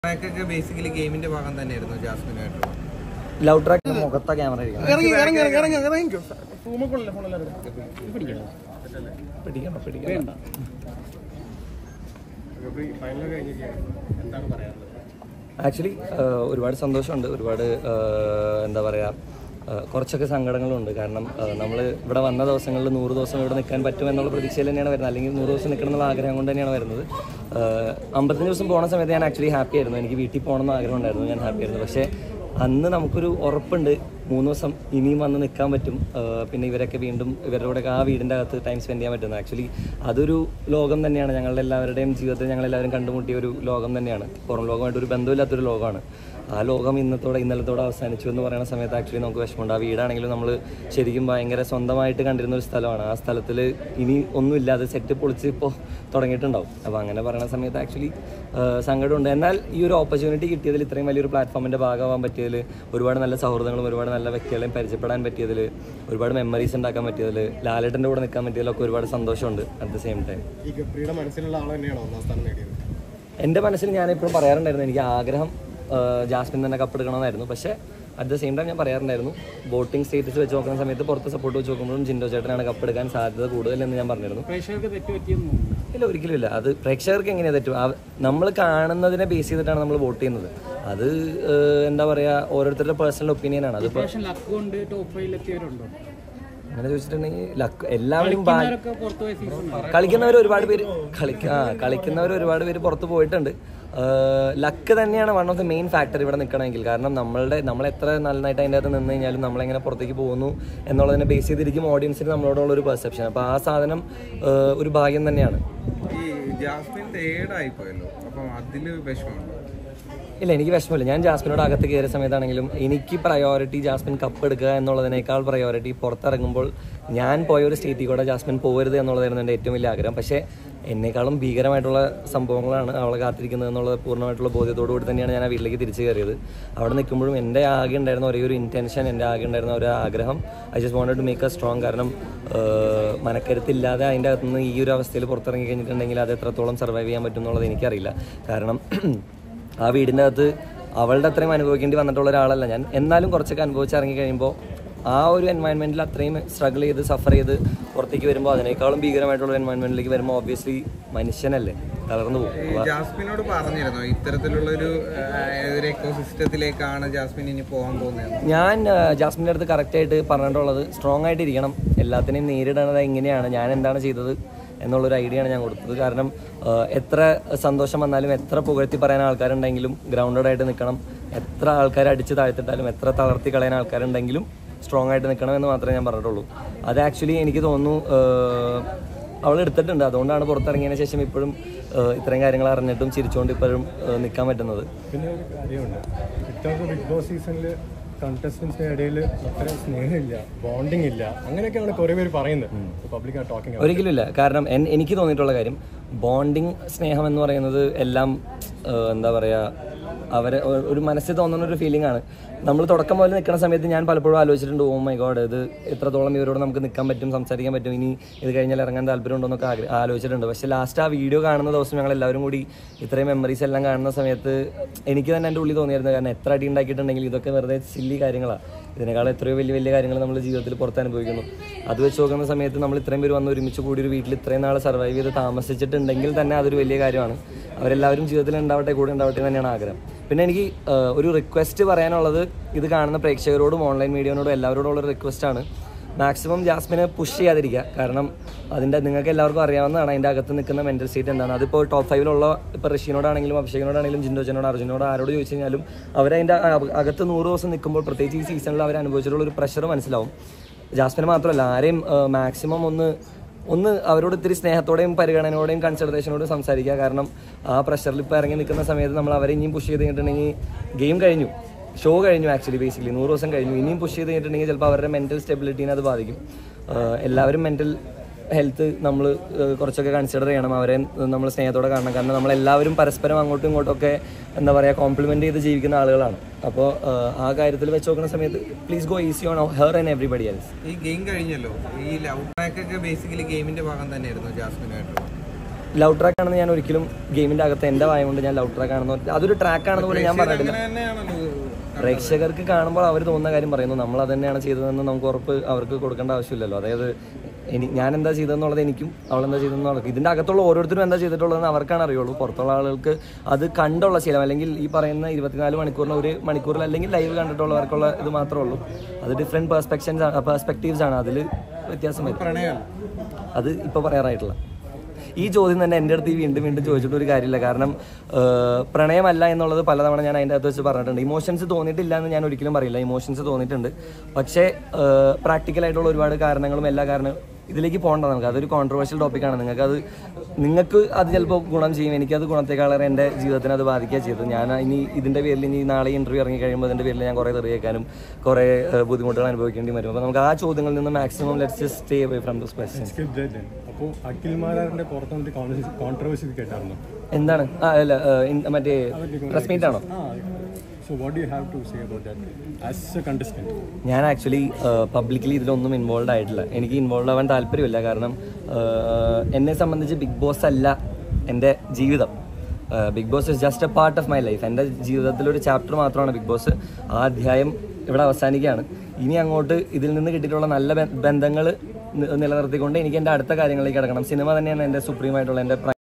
ട്രാക്കൊക്കെ basically ഗെയിമിന്റെ ഭാഗം തന്നെയായിരുന്നു ജാസ്മിനായിട്ട് ലവ് ട്രാക്ക് മുഖത്ത ക്യാമറ ഇരിക്കണം ഇറങ്ങി ഇറങ്ങി ഇറങ്ങി ഇറങ്ങി ഇറങ്ങിക്കോ റൂമൊക്കെ ഫോണെല്ലാം പിടിക്കണം പിടിക്കണം പിടിക്കണം ഫൈനൽ കഴിഞ്ഞിരിക്കുകയാണ് എന്താണ് പറയാനുള്ളത് ആക്ച്വലി ഒരുപാട് സന്തോഷമുണ്ട് ഒരുപാട് ആ, എന്താ പറയുക ആ, കുറച്ചൊക്കെ സങ്കടങ്ങളുണ്ട് കാരണം നമ്മൾ ഇവിടെ വന്ന ദിവസങ്ങളിൽ നൂറ് ദിവസം ഇവിടെ നിൽക്കാൻ പറ്റുമെന്നുള്ള പ്രതീക്ഷയിൽ തന്നെയാണ് വരുന്നത് അല്ലെങ്കിൽ നൂറ് ദിവസം നിൽക്കണം എന്നുള്ള ആഗ്രഹം കൊണ്ട് തന്നെയാണ് വരുന്നത് ആ, അമ്പത്തഞ്ച് ദിവസം പോണ സമയത്ത് ഞാൻ ആക്ച്വലി ഹാപ്പി ആയിരുന്നു എനിക്ക് വീട്ടിൽ പോകണം എന്ന് ആഗ്രഹം ഉണ്ടായിരുന്നു ഞാൻ ഹാപ്പി ആയിരുന്നു പക്ഷേ അന്ന് നമുക്കൊരു ഉറപ്പുണ്ട് മൂന്ന് ദിവസം ഇനിയും വന്ന് നിൽക്കാൻ പറ്റും ആ, പിന്നെ ഇവരൊക്കെ വീണ്ടും ഇവരുടെ കൂടെ ആ വീടിൻ്റെ അകത്ത് ടൈം സ്പെൻഡ് ചെയ്യാൻ പറ്റുന്നത് ആക്ച്വലി അതൊരു ലോകം തന്നെയാണ് ഞങ്ങളുടെ എല്ലാവരുടെയും ജീവിതത്തിൽ ഞങ്ങളെല്ലാവരും കണ്ടുമുട്ടിയ ഒരു ലോകം തന്നെയാണ് പുറം ലോകമായിട്ട് ഒരു ബന്ധമില്ലാത്തൊരു ലോകമാണ് ആ ലോകം ഇന്നത്തോടെ ഇന്നലത്തോടെ അവസാനിച്ചു എന്ന് പറയുന്ന സമയത്ത് ആക്ച്വലി നമുക്ക് വിഷമമുണ്ട് ആ വീടാണെങ്കിലും നമ്മൾ ശരിക്കും ഭയങ്കര സ്വന്തമായിട്ട് കണ്ടിരുന്ന ഒരു സ്ഥലമാണ് ആ സ്ഥലത്തിൽ ഇനി ഒന്നുമില്ലാതെ സെറ്റ് പൊളിച്ച് ഇപ്പോൾ തുടങ്ങിയിട്ടുണ്ടാവും അപ്പോൾ അങ്ങനെ പറയുന്ന സമയത്ത് ആക്ച്വലി സങ്കടമുണ്ട് എന്നാൽ ഈ ഒരു ഓപ്പർച്യൂണിറ്റി കിട്ടിയതിൽ ഇത്രയും വലിയൊരു പ്ലാറ്റ്ഫോമിൻ്റെ ഭാഗമാകാൻ പറ്റിയതിൽ ഒരുപാട് നല്ല സൗഹൃദങ്ങളും ഒരുപാട് നല്ല വ്യക്തികളെയും പരിചയപ്പെടാൻ പറ്റിയതിൽ ഒരുപാട് മെമ്മറീസ് ഉണ്ടാക്കാൻ പറ്റിയതിൽ ലാലേട്ടൻ്റെ കൂടെ നിൽക്കാൻ പറ്റിയതിലൊക്കെ ഒരുപാട് സന്തോഷമുണ്ട് അറ്റ് ദ സെയിം ടൈം ഈ ഗബ്രിയുടെ മനസ്സിലുള്ള ആൾ തന്നെയാണോ ഒന്നാം സ്ഥാനം നേടിയത് എൻ്റെ മനസ്സിൽ ഞാൻ എപ്പോഴും പറയാറുണ്ടായിരുന്നു എനിക്ക് ആഗ്രഹം ആ, ജാസ്മിൻ തന്നെ കപ്പെടുക്കണമെന്നായിരുന്നു പക്ഷേ അറ്റ് ദ സെയിം ടൈം ഞാൻ പറയാറുണ്ടായിരുന്നു വോട്ടിംഗ് സ്റ്റേറ്റസ് വെച്ച് നോക്കുന്ന സമയത്ത് പുറത്ത് സപ്പോർട്ട് വെച്ച് നോക്കുമ്പോഴും ജിൻഡോ ചേട്ടനാണ് കപ്പെടുക്കാൻ സാധ്യത കൂടുതലെന്ന് ഞാൻ പറഞ്ഞിരുന്നു പ്രേക്ഷകർക്ക് തെറ്റുപറ്റിയെന്ന് ഇല്ല ഒരിക്കലും ഇല്ല അത് പ്രേക്ഷകർക്ക് എങ്ങനെയാണ് തെറ്റും നമ്മൾ കാണുന്നതിനെ ബേസ് ചെയ്തിട്ടാണ് നമ്മൾ വോട്ട് ചെയ്യുന്നത് അത് ആ, എന്താ പറയുക ഓരോരുത്തരുടെ പേഴ്സണൽ ഒപ്പീനിയനാണ് അത് ലക്ക് കൊണ്ട് ടോപ്പ് ഫൈവിൽ എത്തിയവരുണ്ടോ അങ്ങനെ ചോദിച്ചിട്ടുണ്ടെങ്കിൽ ലക്ക് എല്ലാവരും ഭാ- പുറത്തു പോയ സീസൺ കളിക്കുന്നവർ ഒരുപാട് പേര് കളിക്ക ആ കളിക്കുന്നവർ ഒരുപാട് പേര് പുറത്ത് പോയിട്ടുണ്ട് ലക്ക് തന്നെയാണ് one of the main factor ഇവിടെ നിൽക്കണമെങ്കിൽ കാരണം നമ്മളുടെ നമ്മൾ എത്ര നന്നായിട്ട് അതിൻ്റെ അകത്ത് നിന്ന് കഴിഞ്ഞാലും നമ്മളെങ്ങനെ പുറത്തേക്ക് പോകുന്നു എന്നുള്ളതിനെ ബേസ് ചെയ്തിരിക്കും ഓഡിയൻസിന് നമ്മളോടുള്ള ഒരു പെർസെപ്ഷൻ അപ്പോൾ ആ സാധനം ആ, ഒരു ഭാഗ്യം തന്നെയാണ് ഈ ജാസ്മിൻ തേർഡായി പോയല്ലോ അപ്പം അതില് വിഷമമുണ്ടോ ഇല്ല എനിക്ക് വിഷമമില്ല ഞാൻ ജാസ്മിനോട് അകത്ത് കയറിയ സമയത്താണെങ്കിലും എനിക്ക് പ്രയോറിറ്റി ജാസ്മിൻ കപ്പ് എടുക്കുക എന്നുള്ളതിനേക്കാൾ പ്രയോറിറ്റി പുറത്തിറങ്ങുമ്പോൾ ഞാൻ പോയ ഒരു സ്റ്റേറ്റിൽ കൂടെ ജാസ്മിൻ പോകരുത് എന്നുള്ളതായിരുന്നു എൻ്റെ ഏറ്റവും വലിയ ആഗ്രഹം പക്ഷേ എന്നെക്കാളും ഭീകരമായിട്ടുള്ള സംഭവങ്ങളാണ് അവളെ കാത്തിരിക്കുന്നത് എന്നുള്ള പൂർണ്ണമായിട്ടുള്ള ബോധ്യത്തോടു കൂടി തന്നെയാണ് ഞാൻ ആ വീട്ടിലേക്ക് തിരിച്ചു കയറിയത് അവിടെ നിൽക്കുമ്പോഴും എൻ്റെ ആകെ ഉണ്ടായിരുന്ന ഒരേ ഒരു ഇൻറ്റൻഷൻ എൻ്റെ ആകെ ഉണ്ടായിരുന്ന ഒരു ആഗ്രഹം I just wanted to make a strong കാരണം ഏഹ്, മനക്കരുത്തില്ലാതെ അതിൻ്റെ അകത്ത് നിന്ന് ഈ ഒരു അവസ്ഥയിൽ പുറത്തിറങ്ങി കഴിഞ്ഞിട്ടുണ്ടെങ്കിൽ അത് എത്രത്തോളം സർവൈവ് ചെയ്യാൻ പറ്റും എന്നുള്ളത് എനിക്കറിയില്ല കാരണം ആ വീടിൻ്റെ അകത്ത് അവളുടെ അത്രയും അനുഭവിക്കേണ്ടി വന്നിട്ടുള്ള ഒരാളല്ല ഞാൻ എന്നാലും കുറച്ചൊക്കെ അനുഭവിച്ച് ഇറങ്ങി കഴിയുമ്പോൾ ആ ഒരു എൻവയൺമെൻറ്റിൽ അത്രയും സ്ട്രഗിൾ ചെയ്ത് സഫർ ചെയ്ത് പുറത്തേക്ക് വരുമ്പോൾ അതിനേക്കാളും ഭീകരമായിട്ടുള്ള എൻവയൺമെൻറ്റിലേക്ക് വരുമ്പോൾ ഒബ്വിയസ്ലി മനുഷ്യനല്ലേ തളർന്നു പോകും ഈ ജാസ്മിനോട് പറഞ്ഞിരുന്നോ ഇത്തരത്തിലുള്ള ഒരു ഒരു എക്കോ സിസ്റ്റത്തിലേക്കാണ് ജാസ്മിൻ ഇനി പോകാൻ പോകുന്നത് ഞാൻ ആ, ജാസ്മിൻ്റെ അടുത്ത് കറക്റ്റായിട്ട് പറഞ്ഞിട്ടുള്ളത് സ്ട്രോങ് ആയിട്ട് ഇരിക്കണം എല്ലാത്തിനെയും നേരിടണത് എങ്ങനെയാണ് ഞാൻ എന്താണ് ചെയ്തത് എന്നുള്ളൊരു ഐഡിയ ആണ് ഞാൻ കൊടുത്തത് കാരണം ആ, എത്ര സന്തോഷം വന്നാലും എത്ര പുകഴ്ത്തി പറയാൻ ആൾക്കാരുണ്ടെങ്കിലും ഗ്രൗണ്ടഡ് ആയിട്ട് നിൽക്കണം എത്ര ആൾക്കാർ അടിച്ച് താഴ്ത്തിട്ടാലും എത്ര തളർത്തി കളയാൻ ആൾക്കാരുണ്ടെങ്കിലും സ്ട്രോങ് ആയിട്ട് നിൽക്കണം എന്ന് മാത്രമേ ഞാൻ പറഞ്ഞിട്ടുള്ളൂ അത് ആക്ച്വലി എനിക്ക് തോന്നുന്നു അവൾ എടുത്തിട്ടുണ്ട് അതുകൊണ്ടാണ് പുറത്തിറങ്ങിയതിന് ശേഷം ഇപ്പോഴും ആ, ഇത്രയും കാര്യങ്ങൾ അറിഞ്ഞിട്ടും ചിരിച്ചുകൊണ്ട് ഇപ്പോഴും നിൽക്കാൻ പറ്റുന്നത് പിന്നെ ഒരു കാര്യമുണ്ട് ഇത്തവണത്തെ ബിഗ് ബോസ് സീസണിൽ കണ്ടസ്റ്റൻസിന്റെ ഇടയിൽ അത്ര സ്നേഹമില്ല ബോണ്ടിങ് ഇല്ല അങ്ങനെയൊക്കെയാണ് കുറെ പേര് പറയുന്നത് പബ്ലിക് ആ ടോക്കിംഗ് ഒരിക്കലും ഇല്ല കാരണം എൻ- എനിക്ക് തോന്നിയിട്ടുള്ള കാര്യം ബോണ്ടിങ് സ്നേഹം എന്ന് പറയുന്നത് എല്ലാം ആ, എന്താ പറയുക അവരെ ഒ- ഒരു മനസ്സിൽ തോന്നുന്ന ഒരു ഫീലിംഗ് ആണ് നമ്മൾ തുടക്കം മുതൽ നിൽക്കുന്ന സമയത്ത് ഞാൻ പലപ്പോഴും ആലോചിച്ചിട്ടുണ്ട് ഓ മൈ ഗോഡ് ഇത് എത്രത്തോളം ഇവരോട് നമുക്ക് നിൽക്കാൻ പറ്റും സംസാരിക്കാൻ പറ്റും ഇനി ഇത് കഴിഞ്ഞാൽ ഇറങ്ങാൻ താല്പര്യമുണ്ടോ എന്നൊക്കെ ആഗ്ര- ആലോചിച്ചിട്ടുണ്ട് പക്ഷേ ലാസ്റ്റ് ആ വീഡിയോ കാണുന്ന ദിവസം ഞങ്ങൾ എല്ലാവരും കൂടി ഇത്രയും മെമ്മറീസ് എല്ലാം കാണുന്ന സമയത്ത് എനിക്ക് തന്നെ എൻ്റെ ഉള്ളിൽ തോന്നിയിരുന്നു കാരണം എത്ര അടി ഉണ്ടാക്കിയിട്ടുണ്ടെങ്കിൽ ഇതൊക്കെ വെറുതെ സില്ലി കാര്യങ്ങളാണ് ഇതിനേക്കാൾ എത്രയോ വലിയ വലിയ കാര്യങ്ങൾ നമ്മൾ ജീവിതത്തിൽ പുറത്ത് അനുഭവിക്കുന്നു അത് വെച്ച് നോക്കുന്ന സമയത്ത് നമ്മൾ ഇത്രയും പേര് വന്ന് ഒരുമിച്ച് കൂടി ഒരു വീട്ടിൽ ഇത്രയും നാൾ സർവൈവ് ചെയ്ത് താമസിച്ചിട്ടുണ്ടെങ്കിൽ തന്നെ അതൊരു വലിയ കാര്യമാണ് അവരെല്ലാവരും ജീവിതത്തിൽ ഉണ്ടാവട്ടെ കൂടെ ഉണ്ടാവട്ടെ എന്ന് തന്നെയാണ് ആഗ്രഹം പിന്നെ എനിക്ക് ആ, ഒരു റിക്വസ്റ്റ് പറയാനുള്ളത് ഇത് കാണുന്ന പ്രേക്ഷകരോടും ഓൺലൈൻ മീഡിയനോടും എല്ലാവരോടും ഉള്ള റിക്വസ്റ്റ് ആണ് മാക്സിമം ജാസ്മിനെ പുഷ് ചെയ്യാതിരിക്കുക കാരണം അതിൻ്റെ നിങ്ങൾക്ക് എല്ലാവർക്കും അറിയാവുന്നതാണ് അതിൻ്റെ അകത്ത് നിൽക്കുന്ന മെൻറ്റൽ സ്റ്റേറ്റ് എന്താണ് അതിപ്പോൾ ടോപ്പ് ഫൈവിലുള്ള ഇപ്പോൾ ഋഷിനോടാണെങ്കിലും അഭിഷേകിനോടാണെങ്കിലും ജിൻഡോജനോട് അർജുനോട് ആരോട് ചോദിച്ചു കഴിഞ്ഞാലും അവരതിൻ്റെ അക- അകത്ത് നൂറ് ദിവസം നിൽക്കുമ്പോൾ പ്രത്യേകിച്ച് ഈ സീസണിൽ അവർ അനുഭവിച്ചിട്ടുള്ള ഒരു പ്രഷർ മനസ്സിലാവും ജാസ്മിന് മാത്രമല്ല ആരെയും മാക്സിമം ഒന്ന് ഒന്ന് അവരോട് ഇത്തിരി സ്നേഹത്തോടെയും പരിഗണനയോടെയും കൺസിഡറേഷനോടും സംസാരിക്കുക കാരണം ആ പ്രഷറിൽ ഇപ്പോൾ ഇറങ്ങി നിൽക്കുന്ന സമയത്ത് നമ്മൾ അവരെ ഇനിയും പുഷ് ചെയ്ത് കഴിഞ്ഞിട്ടുണ്ടെങ്കിൽ ഗെയിം കഴിഞ്ഞു ഷോ കഴിഞ്ഞു ആക്ച്വലി ബേസിക്കലി നൂറ് ദിവസം കഴിഞ്ഞു ഇനിയും പുഷ് ചെയ്ത് കഴിഞ്ഞിട്ടുണ്ടെങ്കിൽ ചിലപ്പോൾ അവരുടെ മെൻറ്റൽ സ്റ്റെബിലിറ്റീനെ അത് ബാധിക്കും ആഹ് എല്ലാവരും മെൻറ്റൽ ഹെൽത്ത് നമ്മൾ കുറച്ചൊക്കെ കൺസിഡർ ചെയ്യണം അവരെ നമ്മൾ സ്നേഹത്തോടെ കാണണം കാരണം നമ്മളെല്ലാവരും പരസ്പരം അങ്ങോട്ടും ഇങ്ങോട്ടും ഒക്കെ എന്താ പറയുക കോംപ്ലിമെൻ്റ് ചെയ്ത് ജീവിക്കുന്ന ആളുകളാണ് അപ്പോൾ ആ കാര്യത്തിൽ വെച്ച് നോക്കുന്ന സമയത്ത് please go easy on her and everybody else ഈ ഗെയിം കഴിഞ്ഞല്ലോ ഈ ലവ് ട്രാക്കൊക്കെ ബേസിക്കലി ഗെയിമിന്റെ ഭാഗം തന്നെയായിരുന്നു ജാസ്മിനായിട്ട് ലവ് ട്രാക്ക് ആണെന്ന് ഞാൻ ഒരിക്കലും ഗെയിമിന്റെ അകത്ത് എന്റെ വായ കൊണ്ട് ഞാൻ ലവ് ട്രാക്ക് ആണെന്ന് പറഞ്ഞ് അതൊരു ട്രാക്ക് ആണെന്ന് പോലും ഞാൻ പറഞ്ഞിട്ടില്ല അങ്ങനെ തന്നെയാണല്ലോ ഇത്. പ്രേക്ഷകർക്ക് കാണുമ്പോൾ അവർ തോന്നുന്ന കാര്യം പറയുന്നു നമ്മൾ അത് തന്നെയാണ് ചെയ്തതെന്ന് നമുക്ക് ഉറപ്പ് അവർക്ക് കൊടുക്കേണ്ട ആവശ്യമില്ലല്ലോ അതായത് ഇനി ഞാൻ എന്താ ചെയ്തതെന്നുള്ളത് എനിക്കും അവൾ എന്താ ചെയ്തതെന്നുള്ളത് ഇതിന്റെ അകത്തുള്ള ഓരോരുത്തരും എന്താ ചെയ്തിട്ടുള്ളതെന്ന് അവർക്കാണ് അറിയുള്ളൂ പുറത്തുള്ള ആളുകൾക്ക് അത് കണ്ടുള്ള ശീലം അല്ലെങ്കിൽ ഈ പറയുന്ന ഇരുപത്തിനാല് മണിക്കൂറിന് ഒരു മണിക്കൂറിൽ അല്ലെങ്കിൽ ലൈവ് കണ്ടിട്ടുള്ളവർക്കുള്ള ഇത് മാത്രമേ ഉള്ളൂ അത് ഡിഫറെൻറ്റ് പെർസ്പെക്ഷൻസ് പെർസ്പെക്റ്റീവ്സ് ആണ് അതിൽ വ്യത്യാസം വരും പ്രണയമല്ല അത് ഇപ്പോൾ പറയാറായിട്ടില്ല ഈ ചോദ്യം തന്നെ എൻ്റെ അടുത്ത് ഈ വീണ്ടും വീണ്ടും ചോദിച്ചിട്ട് ഒരു കാര്യമില്ല കാരണം ഏഹ്, പ്രണയമല്ല എന്നുള്ളത് പലതവണ ഞാൻ അതിൻ്റെ അകത്ത് വെച്ച് പറഞ്ഞിട്ടുണ്ട് ഇമോഷൻസ് തോന്നിയിട്ടില്ല എന്ന് ഞാൻ ഒരിക്കലും പറയില്ല ഇമോഷൻസ് തോന്നിയിട്ടുണ്ട് പക്ഷേ പ്രാക്ടിക്കൽ ആയിട്ടുള്ള ഒരുപാട് കാരണങ്ങളും എല്ലാ കാരണം ഇതിലേക്ക് പോകണ്ട നമുക്ക് അതൊരു കോൺട്രവേഴ്ഷ്യൽ ടോപ്പിക്കാണ് നിങ്ങൾക്ക് അത് നിങ്ങൾക്ക് അത് ചിലപ്പോൾ ഗുണം ചെയ്യും എനിക്കത് ഗുണത്തെക്കാളേറെ എൻ്റെ ജീവിതത്തിനെ അത് ബാധിക്കുക ചെയ്തത് ഞാൻ ഇനി ഇതിൻ്റെ പേരിൽ ഇനി നാളെ ഇൻ്റർവ്യൂ ഇറങ്ങി കഴിയുമ്പോൾ അതിൻ്റെ പേരിൽ ഞാൻ കുറേ തെറിയേക്കാനും കുറേ ഏഹ്, ബുദ്ധിമുട്ടുകൾ അനുഭവിക്കേണ്ടി വരും അപ്പോൾ നമുക്ക് ആ ചോദ്യങ്ങളിൽ നിന്ന് maximum let's just stay away from this questions skip judgement അപ്പോൾ അഖിൽ മാരാറിന്റെ പുറത്ത് വന്നിട്ട് കോൺട്രവേഴ്സി കേട്ടായിരുന്നു എന്താണ് ആ അല്ല ഏഹ്, ഇൻ- മറ്റേ പ്രസ് മീറ്റ് ആണോ ആ so what you have to say about that as a contestant ഞാൻ ആക്ച്വലി പബ്ലിക്കലി ഇതിലൊന്നും ഇൻവോൾവ് ആയിട്ടില്ല എനിക്ക് ഇൻവോൾവ് ആവാൻ താല്പര്യമില്ല കാരണം ഏഹ്, എന്നെ സംബന്ധിച്ച് ബിഗ് ബോസ് അല്ല എൻ്റെ ജീവിതം Bigg Boss is just a part of my life എൻ്റെ ജീവിതത്തിൽ ഒരു ചാപ്റ്റർ മാത്രമാണ് ബിഗ് ബോസ് ആ അധ്യായം ഇവിടെ അവസാനിക്കുകയാണ് ഇനി അങ്ങോട്ട് ഇതിൽ നിന്ന് കിട്ടിയിട്ടുള്ള നല്ല ബന്ധങ്ങൾ നിലനിർത്തിക്കൊണ്ട് എനിക്ക് എൻ്റെ അടുത്ത കാര്യങ്ങളിലേക്ക് കിടക്കണം സിനിമ തന്നെയാണ് എൻ്റെ സുപ്രീമായിട്ടുള്ള എൻ്റെ